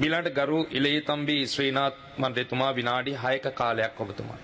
මිලාට ගරු ඉලේතම්බි ශ්‍රීනාත් මන්ත්‍රතුමා විනාඩි හයක කාලයක් ඔබතුමාට.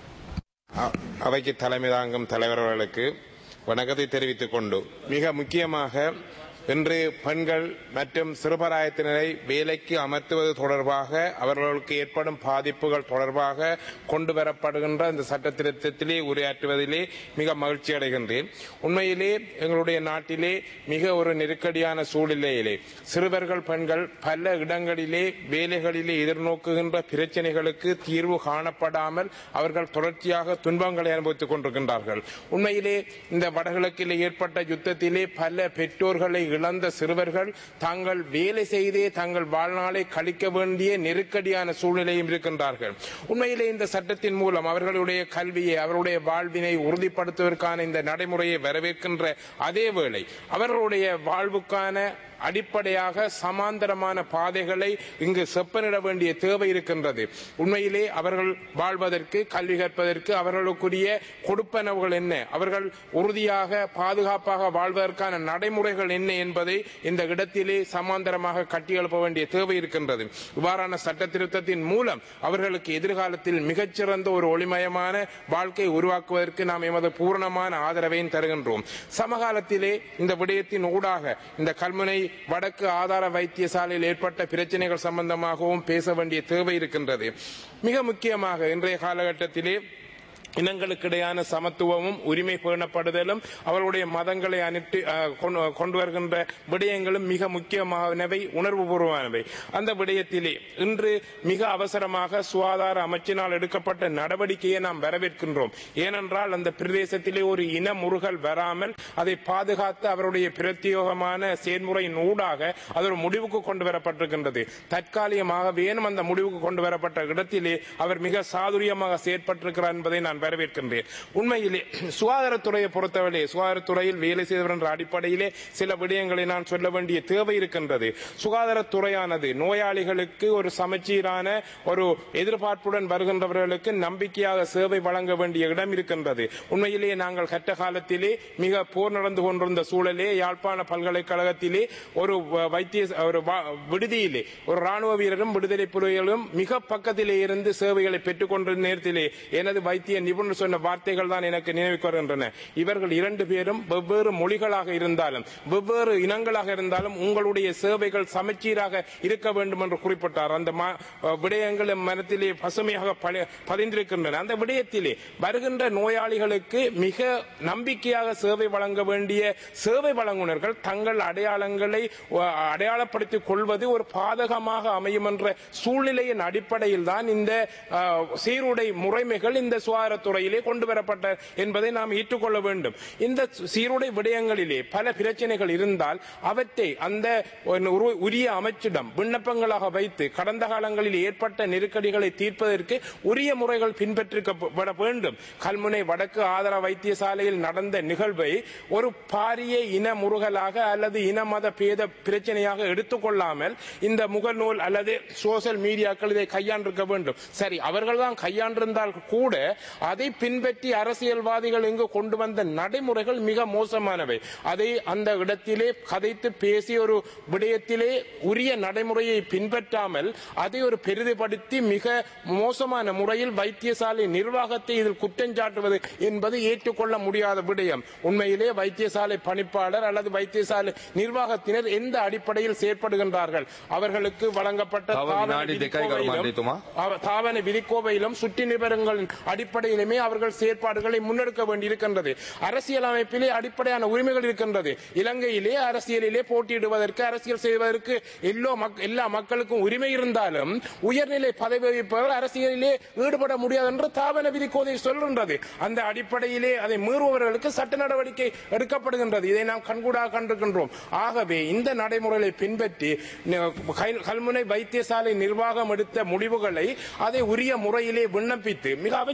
அ- அவைக்கு தலைமை தாங்கும் தலைவர் அவர்களுக்கு வணக்கத்தை தெரிவித்துக் கொண்டு மிக முக்கியமாக இன்று பெண்கள் மற்றும் சிறுபராயத்தினரை வேலைக்கு அமர்த்துவது தொடர்பாக அவர்களுக்கு ஏற்படும் பாதிப்புகள் தொடர்பாக கொண்டு வரப்படுகின்ற இந்த சட்ட திருத்தத்திலே உரையாற்றுவதிலே மிக மகிழ்ச்சி அடைகின்றேன் உண்மையிலே எங்களுடைய நாட்டிலே மிக ஒரு நெருக்கடியான சூழ்நிலையிலே சிறுவர்கள் பெண்கள் பல இடங்களிலே வேலைகளிலே எதிர்நோக்குகின்ற பிரச்சனைகளுக்கு தீர்வு காணப்படாமல் அவர்கள் தொடர்ச்சியாக துன்பங்களை அனுபவித்துக் கொண்டிருக்கின்றார்கள் உண்மையிலே இந்த வடகிழக்கிலே ஏற்பட்ட யுத்தத்திலே பல பெற்றோர்களை இழந்த சிறுவர்கள் தாங்கள் வேலை செய்தே தங்கள் வாழ்நாளை கழிக்க வேண்டிய நெருக்கடியான சூழ்நிலையும் இருக்கின்றார்கள் உண்மையிலே இந்த சட்டத்தின் மூலம் அவர்களுடைய கல்வியை அவருடைய வாழ்வினை உறுதிப்படுத்துவதற்கான இந்த நடைமுறையை வரவேற்கின்ற அதே வேளை அவர்களுடைய வாழ்வுக்கான அடிப்படையாக சமாந்தரமான பாதைகளை இங்கு செப்பனிட வேண்டிய தேவை இருக்கின்றது உண்மையிலே அவர்கள் வாழ்வதற்கு கல்வி கற்பதற்கு அவர்களுக்குரிய கொடுப்பனவுகள் என்ன அவர்கள் உறுதியாக பாதுகாப்பாக வாழ்வதற்கான நடைமுறைகள் என்ன என்பதை இந்த இடத்திலே சமாந்தரமாக கட்டியெழுப்ப வேண்டிய தேவை இருக்கின்றது இவ்வாறான சட்ட திருத்தத்தின் மூலம் அவர்களுக்கு எதிர்காலத்தில் மிகச்சிறந்த ஒரு ஒளிமயமான வாழ்க்கை உருவாக்குவதற்கு நாம் எமது பூரணமான ஆதரவையும் தருகின்றோம் சமகாலத்திலே இந்த விடயத்தின் ஊடாக இந்த கல்முனை வடக்கு ஆதார வைத்தியசாலையில் ஏற்பட்ட பிரச்சனைகள் சம்பந்தமாகவும் பேச வேண்டிய தேவை இருக்கின்றது மிக முக்கியமாக இன்றைய காலகட்டத்திலே இனங்களுக்கிடையான சமத்துவமும் உரிமை பேணப்படுதலும் அவர்களுடைய மதங்களை அனுப்பி அஹ், கொண்டு- கொண்டு வருகின்ற விடயங்களும் மிக முக்கியமானவை உணர்வுபூர்வமானவை அந்த விடயத்திலே இன்று மிக அவசரமாக சுகாதார அமைச்சினால் எடுக்கப்பட்ட நடவடிக்கையை நாம் வரவேற்கின்றோம் ஏனென்றால் அந்த பிரதேசத்திலே ஒரு இன முறுகல் வராமல் அதை பாதுகாத்து அவருடைய பிரத்யோகமான செயல்முறையின் ஊடாக அது ஒரு முடிவுக்கு கொண்டு வரப்பட்டிருக்கின்றது தற்காலிகமாக வேணும் அந்த முடிவுக்கு கொண்டு வரப்பட்ட இடத்திலே அவர் மிக சாதுரியமாக செயற்பட்டிருக்கிறார் என்பதை நான் வரவேற்கின்றேன் உண்மையிலே சுகாதாரத்துறையை பொறுத்தவரை சுகாதாரத்துறையில் வேலை செய்தவர் என்ற அடிப்படையிலே சில விடயங்களை நான் சொல்ல வேண்டிய தேவை இருக்கின்றது சுகாதாரத்துறையானது நோயாளிகளுக்கு ஒரு சமச்சீரான ஒரு எதிர்பார்ப்புடன் வருகின்றவர்களுக்கு நம்பிக்கையாக சேவை வழங்க வேண்டிய இடம் இருக்கின்றது உண்மையிலேயே நாங்கள் கற்ற காலத்திலே மிக போர் நடந்து கொண்டிருந்த சூழலே யாழ்ப்பாண பல்கலைக்கழகத்திலே ஒரு வ- வைத்திய ஒரு வ- விடுதியிலே ஒரு ராணுவ வீரரும் விடுதலை புலிகளும் மிக பக்கத்திலே இருந்து சேவைகளை பெற்றுக் கொண்டிருந்த நேரத்திலே எனது வைத்திய நிபுணர் சொன்ன வார்த்தைகள் தான் எனக்கு நினைவுக்கு வருகின்றன இவர்கள் இரண்டு பேரும் வெவ்வேறு மொழிகளாக இருந்தாலும் வெவ்வேறு இனங்களாக இருந்தாலும் உங்களுடைய சேவைகள் சமச்சீராக இருக்க வேண்டும் என்று குறிப்பிட்டார் அந்த ம- விடயங்கள் எம் மனத்திலே பசுமையாக பல- பதிந்திருக்கின்றன அந்த விடயத்திலே வருகின்ற நோயாளிகளுக்கு மிக நம்பிக்கையாக சேவை வழங்க வேண்டிய சேவை வழங்குனர்கள் தங்கள் அடையாளங்களை அஹ், அடையாளப்படுத்திக் கொள்வது ஒரு பாதகமாக அமையும் என்ற சூழ்நிலையின் அடிப்படையில் தான் இந்த அஹ், சீருடை முறைமைகள் இந்த சுகாதாரத்துறையிலே கொண்டு வரப்பட்ட என்பதை நாம் ஏற்றுக்கொள்ள வேண்டும் இந்த சீருடை விடயங்களிலே பல பிரச்சனைகள் இருந்தால் அவற்றை அந்த ஒரு- உரிய அமைச்சிடம் விண்ணப்பங்களாக வைத்து கடந்த காலங்களில் ஏற்பட்ட நெருக்கடிகளை தீர்ப்பதற்கு உரிய முறைகள் பின்பற்றிக்கப்பட வேண்டும் கல்முனை வடக்கு ஆதார வைத்தியசாலையில் நடந்த நிகழ்வை ஒரு பாரிய இன முருகலாக அல்லது இன மத பேத பிரச்சனையாக எடுத்துக்கொள்ளாமல் இந்த முகநூல் அல்லது சோசியல் மீடியாக்கள் இதை கையாண்டிருக்க வேண்டும் சரி அவர்கள் தான் கையாண்டிருந்தால் கூட அதை பின்பற்றி அரசியல்வாதிகள் இங்கு கொண்டு வந்த நடைமுறைகள் மிக மோசமானவை அதை அந்த இடத்திலே கதைத்து பேசி ஒரு விடயத்திலே உரிய நடைமுறையை பின்பற்றாமல் அதை ஒரு பெரிதுபடுத்தி மிக மோசமான முறையில் வைத்தியசாலை நிர்வாகத்தை இதில் குற்றஞ்சாட்டுவது என்பது ஏற்றுக்கொள்ள முடியாத விடயம் உண்மையிலே வைத்தியசாலை பணிப்பாளர் அல்லது வைத்தியசாலை நிர்வாகத்தினர் எந்த அடிப்படையில் செயற்படுகின்றார்கள் அவர்களுக்கு வழங்கப்பட்ட தவ தாவர வினாடி දෙකයි ගරු விதிக்கோவையிலும் මන්ත්‍රීතුමා. அவ- தாவன விதிக்கோவையிலும் சுற்றி நிபரங்களின் அடிப்படையிலுமே அவர்கள் செயற்பாடுகளை முன்னெடுக்க வேண்டியிருக்கின்றது அரசியல் அமைப்பிலே அடிப்படையான உரிமைகள் இருக்கின்றது இலங்கையிலே அரசியலிலே போட்டியிடுவதற்கு அரசியல் செய்வதற்கு எல்லோ மக்- எல்லா மக்களுக்கும் உரிமை இருந்தாலும் உயர்நிலை பதவி வகிப்பவர்கள் அரசியலிலே ஈடுபட முடியாது என்று தாவன விதிக்கோதை சொல்கின்றது அந்த அடிப்படையிலே அதை மீறுபவர்களுக்கு சட்ட நடவடிக்கை எடுக்கப்படுகின்றது இதை நாம் கண்கூடாக கண்டிருக்கின்றோம் ஆகவே இந்த நடைமுறைகளை பின்பற்றி ந- கல்- கல்முனை வைத்தியசாலை நிர்வாகம் எடுத்த முடிவுகளை அதை உரிய முறையிலே விண்ணப்பித்து மிக அமைச்சர் மிக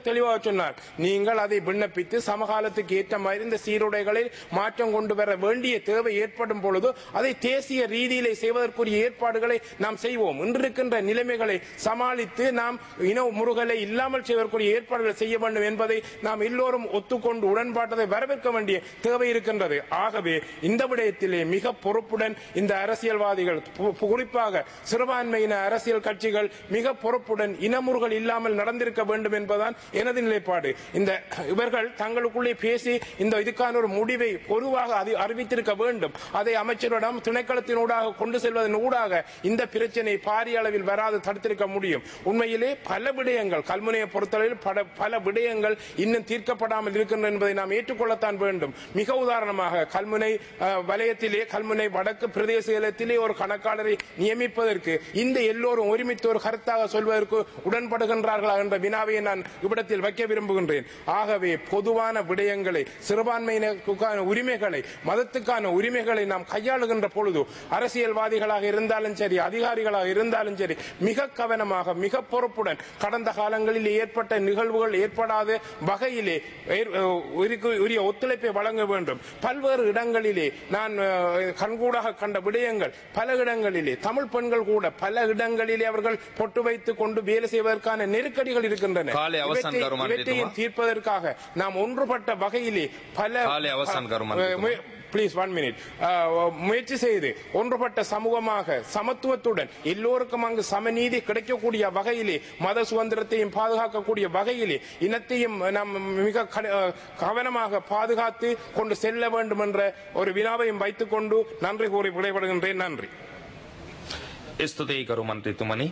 தெளிவாக சொன்னார் நீங்கள் அதை விண்ணப்பித்து சமகாலத்துக்கு ஏற்ற மாதிரி இந்த சீருடைகளில் மாற்றம் கொண்டு வர வேண்டிய தேவை ஏற்படும் பொழுது அதை தேசிய ரீதியிலே செய்வதற்குரிய ஏற்பாடுகளை நாம் செய்வோம் இன்று இருக்கின்ற நிலைமைகளை சமாளித்து நாம் இன முருகலை இல்லாமல் செய்வதற்குரிய ஏற்பாடுகளை செய்ய வேண்டும் என்பதை நாம் எல்லோரும் ஒத்துக்கொண்டு உடன்பாட்டதை வரவேற்க வேண்டிய தேவை இருக்கின்றது ஆகவே இந்த விடயத்திலே மிக பொறுப்புடன் இந்த அரசியல்வாதிகள் பு- பு- குறிப்பாக சிறுபான்மையின அரசியல் கட்சிகள் மிக பொறுப்புடன் இனமுறுகள் இல்லாமல் நடந்திருக்க வேண்டும் என்பதுதான் எனது நிலைப்பாடு இந்த இவர்கள் தங்களுக்குள்ளே பேசி இந்த இதுக்கான ஒரு முடிவை பொதுவாக அது- அறிவித்திருக்க வேண்டும் அதை அமைச்சரிடம் திணைக்களத்தினூடாக கொண்டு செல்வதன் ஊடாக இந்த பிரச்சனை பாரிய அளவில் வராது தடுத்திருக்க முடியும் உண்மையிலே பல விடயங்கள் கல்முனையை பொறுத்தளவில் பல- பல விடயங்கள் இன்னும் தீர்க்கப்படாமல் இருக்கின்றன என்பதை நாம் ஏற்றுக்கொள்ளத்தான் வேண்டும் மிக உதாரணமாக கல்முனை அஹ், வலயத்திலே கல்முனை வடக்கு பிரதேச செயலகத்திலே ஒரு கணக்காளரை நியமிப்பதற்கு இந்த எல்லோரும் ஒருமித்து ஒரு கருத்தாக சொல்வதற்கு உடன்படுகின்றார்களா என்ற வினாவை நான் இவ்விடத்தில் வைக்க விரும்புகின்றேன் ஆகவே பொதுவான விடயங்களை சிறுபான்மையினருக்கான உரிமைகளை மதத்துக்கான உரிமைகளை நாம் கையாளுகின்ற பொழுது அரசியல்வாதிகளாக இருந்தாலும் சரி அதிகாரிகளாக இருந்தாலும் சரி மிக கவனமாக மிக பொறுப்புடன் கடந்த காலங்களில் ஏற்பட்ட நிகழ்வுகள் ஏற்படாத வகையிலே ஏற்- உரிய- உரிய ஒத்துழைப்பை வழங்க வேண்டும் பல்வேறு இடங்களிலே நான் அஹ், கண்கூடாக கண்ட விடயங்கள் பல இடங்களிலே தமிழ் பெண்கள் கூட பல இடங்களிலே அவர்கள் பொட்டு வைத்துக் கொண்டு வேலை செய்வதற்கான நெருக்கடிகள் இருக்கின்றன காலை அவசான் இவற்றை- கருமான் இவற்றையும் இதுமா? தீர்ப்பதற்காக நாம் ஒன்றுபட்ட வகையிலே பல காலை அவசான் கருமான் இதுமா? பிளீஸ் ஒன் மினிட் முயற்சி செய்து ஒன்றுபட்ட சமூகமாக சமத்துவத்துடன் எல்லோருக்கும் அங்கு சமநீதி கிடைக்கக்கூடிய வகையிலே மத சுதந்திரத்தையும் பாதுகாக்கக்கூடிய வகையிலே இனத்தையும் நாம் மிக கட- அஹ், கவனமாக பாதுகாத்து கொண்டு செல்ல வேண்டும் என்ற ஒரு வினாவையும் வைத்துக் கொண்டு நன்றி கூறி விடைபடுகின்றேன் நன்றி ස්තුතියි කරු මන්ත්‍රීතුමනි